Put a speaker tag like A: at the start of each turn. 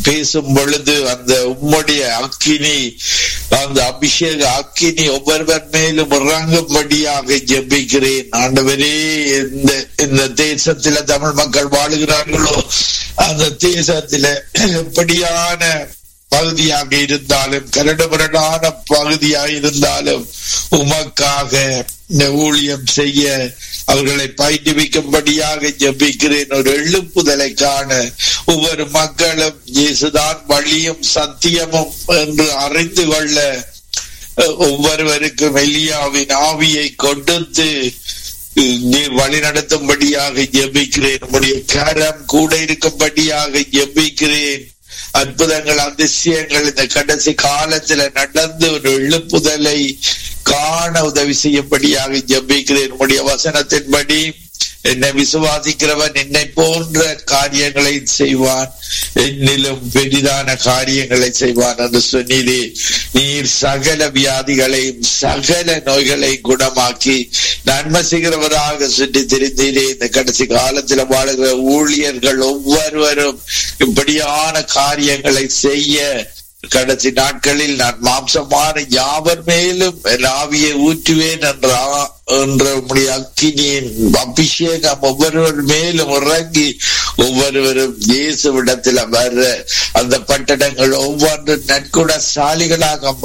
A: பேசும் பொழுது அந்த உம்முடைய அக்கினி அந்த அபிஷேக அக்கினி ஒவ்வொருவர் மேலும் இறங்கும்படியாக ஜெபிக்கிறேன் ஆண்டவரே இந்த இந்த தேசத்தில தமிழ் மக்கள் வாழுகிறார்களோ அந்த தேசத்தில எப்படியான பகுதியாக இருந்தாலும் கரடுமுரடான பகுதியாக இருந்தாலும் உமக்காக இந்த ஊழியம் செய்ய அவர்களை பயிற்றுவிக்கும்படியாக ஜெபிக்கிறேன் ஒரு எழுப்புதலை காண ஒவ்வொரு மக்களும் இயேசுதான் வழியும் சத்தியமும் என்று அறிந்து கொள்ள ஒவ்வொருவருக்கும் எலியாவின் ஆவியை கொடுத்து நீர் வழி நடத்தும்படியாக ஜெபிக்கிறேன் உங்களுடைய கரம் கூட இருக்கும்படியாக ஜெபிக்கிறேன் அற்புதங்கள் அதிசயங்கள் இந்த கடைசி காலத்துல நடந்து ஒரு எழுப்புதலை காண உதவி செய்யும்படியாக ஜபிக்கிறேன் உடைய வசனத்தின்படி என்னை விசுவாசிக்கிறவன் என்னை போன்ற காரியங்களை செய்வான் என்னிலும் பெரிதான காரியங்களை செய்வான் என்று சொன்னீரே நீர் சகல வியாதிகளையும் சகல நோய்களை குணமாக்கி நன்மை செய்கிறவராக சுற்றி தெரிந்தீரே இந்த கடைசி காலத்தில் வாழுகிற ஊழியர்கள் ஒவ்வொருவரும் இப்படியான காரியங்களை செய்ய கடைசி நாட்களில் நான் மாம்சமான யாவர் மேலும் ஆவியை ஊற்றுவேன் என்ற என்ற உடைய அக்கினியின் அபிஷேகம் ஒவ்வொருவர் மேலும் இறங்கி ஒவ்வொருவரும் இயேசுவிடத்தில் வர்ற அந்த பட்டணங்கள் ஒவ்வொன்று நற்குணசாலிகளாக